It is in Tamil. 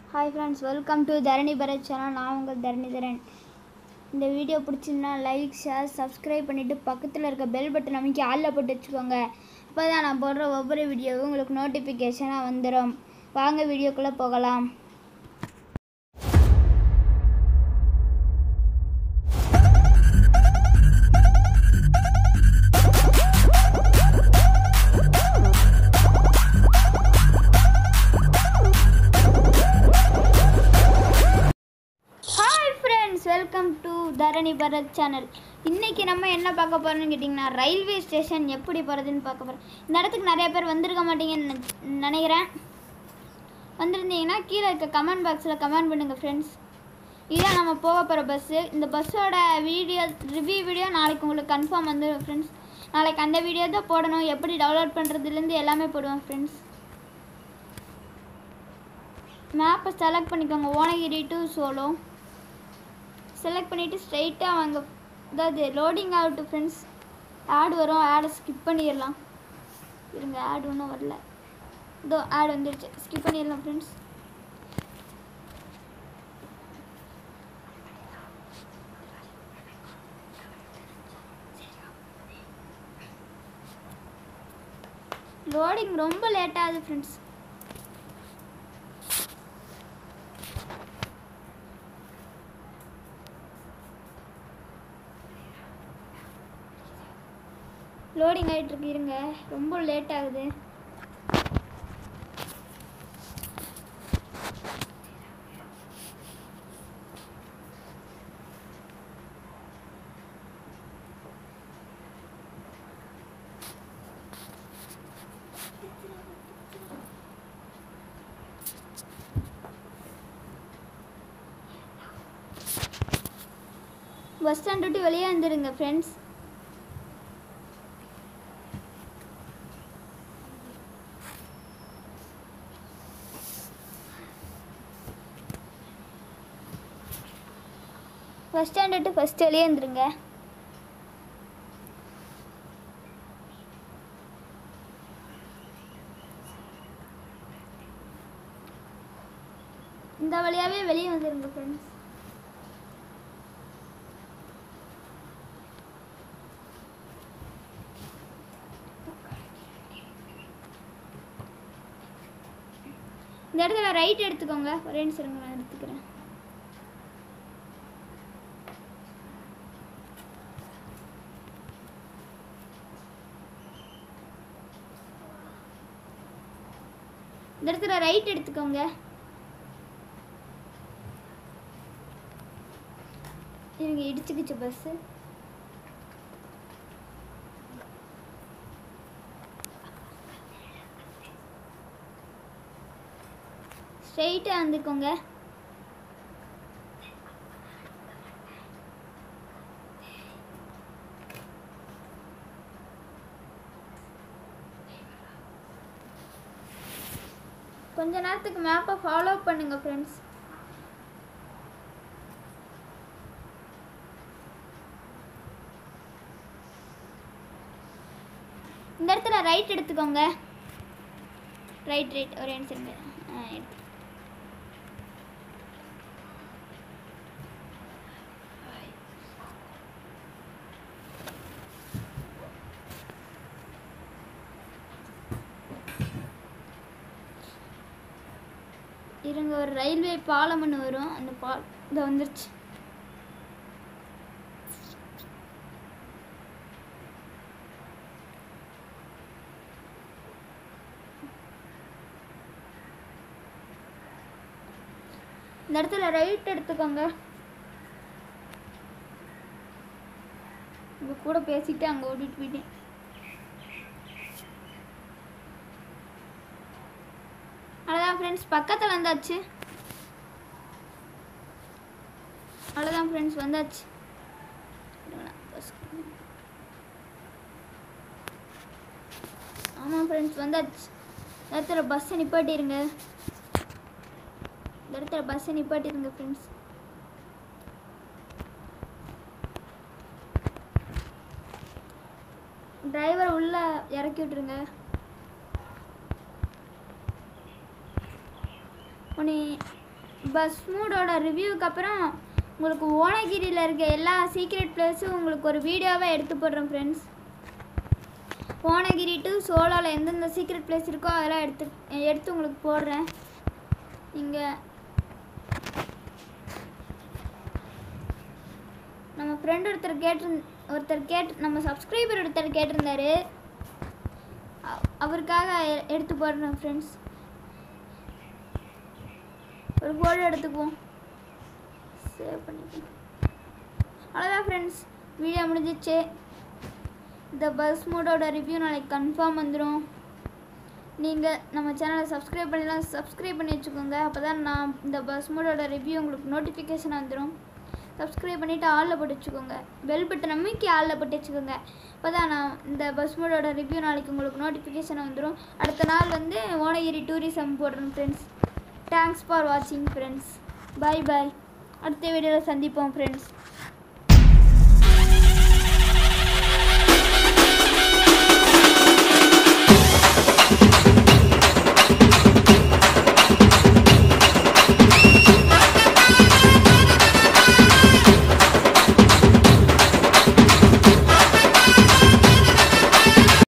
Hi friends welcome to Dharani Bharath channel நான் உங்கள் தரணிதரன் இந்த வீடியோ பிடிச்சிருந்தா லைக் ஷேர் சப்ஸ்கிரைப் பண்ணிவிட்டு பக்கத்தில் இருக்க பெல் பட்டன் அமைக்கி ஆளில் போட்டு வச்சுக்கோங்க அப்போ தான் நான் போடுற ஒவ்வொரு வீடியோவும் உங்களுக்கு நோட்டிஃபிகேஷனாக வந்துடும் வாங்க வீடியோக்குள்ளே போகலாம் hi friends welcome to Dharani Bharath channel இன்றைக்கி நம்ம என்ன பார்க்க போகிறோம்னு கேட்டிங்கன்னா ரயில்வே ஸ்டேஷன் எப்படி போகிறதுன்னு பார்க்க போகிறோம் இந்த இடத்துக்கு நிறைய பேர் வந்திருக்க மாட்டீங்கன்னு நினை- நினைக்கிறேன் வந்திருந்தீங்கன்னா கீழே இருக்க கமெண்ட் பாக்ஸில் கமெண்ட் பண்ணுங்கள் ஃப்ரெண்ட்ஸ் இதுதான் நம்ம போக போகிற பஸ்ஸு இந்த பஸ்ஸோட வீடியோ ரிவ்யூ வீடியோ நாளைக்கு உங்களுக்கு கன்ஃபார்ம் வந்துடும் ஃப்ரெண்ட்ஸ் நாளைக்கு அந்த வீடியோ தான் போடணும் எப்படி டவுன்லோட் பண்ணுறதுலேருந்து எல்லாமே போடுவேன் ஃப்ரெண்ட்ஸ் மேப்பை செலக்ட் பண்ணிக்கோங்க ஓனகிரி டு சோலோ செலக்ட் பண்ணிவிட்டு ஸ்ட்ரைட்டாக வாங்க அதாவது லோடிங் ஆகட்டும் ஃப்ரெண்ட்ஸ் ஆட் வரும் ஆடை ஸ்கிப் பண்ணிடலாம் இருங்க ஆட் ஒன்றும் வரல இதோ ஆட் வந்துருச்சு ஸ்கிப் பண்ணிடலாம் ஃப்ரெண்ட்ஸ் லோடிங் ரொம்ப லேட் ஆகுது ஃப்ரெண்ட்ஸ் லோடிங் ஆகிட்டு இருக்கு இருங்க ரொம்ப லேட் ஆகுது பஸ் ஸ்டாண்ட் விட்டு வெளியே வந்துடுங்க ஃப்ரெண்ட்ஸ் பஸ் ஸ்டாண்ட் விட்டு ஃபஸ்ட்டு வெளியே வந்துருங்க இந்த வழியாவே வெளியே வந்துருங்க ஃப்ரெண்ட்ஸ் இந்த இடத்துல ரைட் எடுத்துக்கோங்க ஒரே நிமிஷம் இருங்க, நான் எடுத்துக்கிறேன் இந்த இடத்துல ரைட் எடுத்துக்கோங்க இருங்க இடிச்சுக்கிச்சு பஸ்ஸு ஸ்ட்ரெயிட்டாக வந்துக்கோங்க கொஞ்ச நேரத்துக்கு மேப்பை ஃபாலோ பண்ணுங்க ஃப்ரெண்ட்ஸ் இந்த இடத்துல ரைட் எடுத்துக்கோங்க ரைட் ரைட் ஒரு நிமிஷம் இருங்க. ஆ எடுத்து இருங்க ஒரு ரயில்வே பாலம் ஒன்று வரும் அந்த பால் இது வந்துருச்சு இந்த இடத்துல ரைட் எடுத்துக்கோங்க உங்க கூட பேசிட்டு அங்கே ஓடிட்டு போயிட்டேன் அவ்வளோதான் ஃப்ரெண்ட்ஸ் பக்கத்தில் வந்தாச்சு அவ்வளோதான் ஃப்ரெண்ட்ஸ் வந்தாச்சு ஆமாம் ஃப்ரெண்ட்ஸ் வந்தாச்சு இந்த இடத்துல பஸ்ஸை நிப்பாட்டிருங்க இந்த இடத்துல பஸ்ஸை நிப்பாட்டிருங்க ஃப்ரெண்ட்ஸ் டிரைவர் உள்ள இறக்கி விட்டுருங்க உன்னை பஸ் மூடோட ரிவ்யூக்கு அப்புறம் உங்களுக்கு ஓனகிரியில் இருக்க எல்லா சீக்ரெட் பிளேஸும் உங்களுக்கு ஒரு வீடியோவாக எடுத்து போடுறேன் ஃப்ரெண்ட்ஸ் ஓனகிரி டு சோலாவில் எந்தெந்த சீக்ரெட் பிளேஸ் இருக்கோ அதெல்லாம் எடுத்து எடுத்து உங்களுக்கு போடுறேன் இங்கே நம்ம ஃப்ரெண்ட் ஒருத்தர் கேட்டு ஒருத்தர் கேட்டு நம்ம சப்ஸ்கிரைபர் ஒருத்தர் கேட்டிருந்தாரு அ- அவருக்காக எ- எடுத்து போடுறேன் ஃப்ரெண்ட்ஸ் ஒரு ஃபோட்டோ எடுத்துக்குவோம் சேவ் பண்ணிக்கலாம் அவ்வளோதான் ஃப்ரெண்ட்ஸ் வீடியோ முடிஞ்சிச்சு இந்த பஸ் மோடோட ரிவ்யூ நாளைக்கு கன்ஃபார்ம் வந்துடும் நீங்கள் நம்ம சேனலை சப்ஸ்கிரைப் பண்ணலாம் சப்ஸ்கிரைப் பண்ணி வச்சுக்கோங்க அப்போ தான் நான் இந்த பஸ் மோடோட ரிவ்யூ உங்களுக்கு நோட்டிஃபிகேஷன் வந்துடும் சப்ஸ்கிரைப் பண்ணிவிட்டு ஆளில் போட்டு வச்சுக்கோங்க பெல் பட்டன் அமைக்கி ஆளில் போட்டு வச்சுக்கோங்க அப்போ தான் நான் இந்த பஸ் மோடோட ரிவ்யூ நாளைக்கு உங்களுக்கு நோட்டிஃபிகேஷன் வந்துடும் அடுத்த நாள் வந்து ஓனகிரி டூரிசம் போடுறேன் ஃப்ரெண்ட்ஸ் தேங்க்ஸ் ஃபார் வாட்சிங் ஃப்ரெண்ட்ஸ் பை பை அடுத்த வீடியோவில் சந்திப்போம் ஃப்ரெண்ட்ஸ்